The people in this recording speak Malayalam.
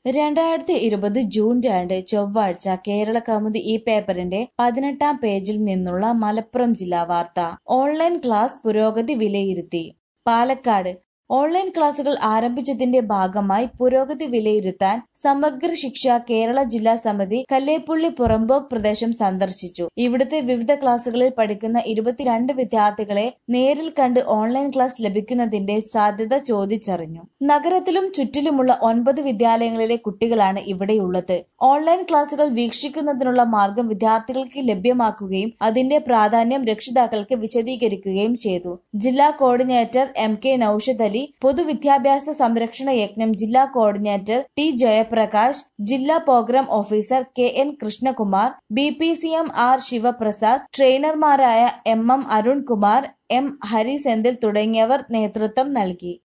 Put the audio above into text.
രണ്ടായിരത്തി ഇരുപത് ജൂൺ രണ്ട് ചൊവ്വാഴ്ച കേരള കൗമുദി ഈ പേപ്പറിന്റെ പതിനെട്ടാം പേജിൽ നിന്നുള്ള മലപ്പുറം ജില്ലാ വാർത്ത ഓൺലൈൻ ക്ലാസ് പുരോഗതി വിലയിരുത്തി പാലക്കാട് ഓൺലൈൻ ക്ലാസുകൾ ആരംഭിച്ചതിന്റെ ഭാഗമായി പുരോഗതി വിലയിരുത്താൻ സമഗ്ര ശിക്ഷ കേരള ജില്ലാ സമിതി കല്ലേപ്പുള്ളി പുറമ്പോക്ക് പ്രദേശം സന്ദർശിച്ചു ഇവിടുത്തെ വിവിധ ക്ലാസുകളിൽ പഠിക്കുന്ന ഇരുപത്തിരണ്ട് വിദ്യാർത്ഥികളെ നേരിൽ കണ്ട് ഓൺലൈൻ ക്ലാസ് ലഭിക്കുന്നതിന്റെ സാധ്യത ചോദിച്ചറിഞ്ഞു നഗരത്തിലും ചുറ്റിലുമുള്ള ഒൻപത് വിദ്യാലയങ്ങളിലെ കുട്ടികളാണ് ഇവിടെയുള്ളത് ഓൺലൈൻ ക്ലാസുകൾ വീക്ഷിക്കുന്നതിനുള്ള മാർഗം വിദ്യാർത്ഥികൾക്ക് ലഭ്യമാക്കുകയും അതിന്റെ പ്രാധാന്യം രക്ഷിതാക്കൾക്ക് വിശദീകരിക്കുകയും ചെയ്തു ജില്ലാ coordinator M K Noushad Ali പൊതുവിദ്യാഭ്യാസ സംരക്ഷണ യജ്ഞം ജില്ലാ കോർഡിനേറ്റർ ടി ജയപ്രകാശ് ജില്ലാ programme officer K N Krishnakumar B P C M R Sivaprasad ട്രെയിനർമാരായ M M Arunkumar M Hari Senthil തുടങ്ങിയവർ നേതൃത്വം നൽകി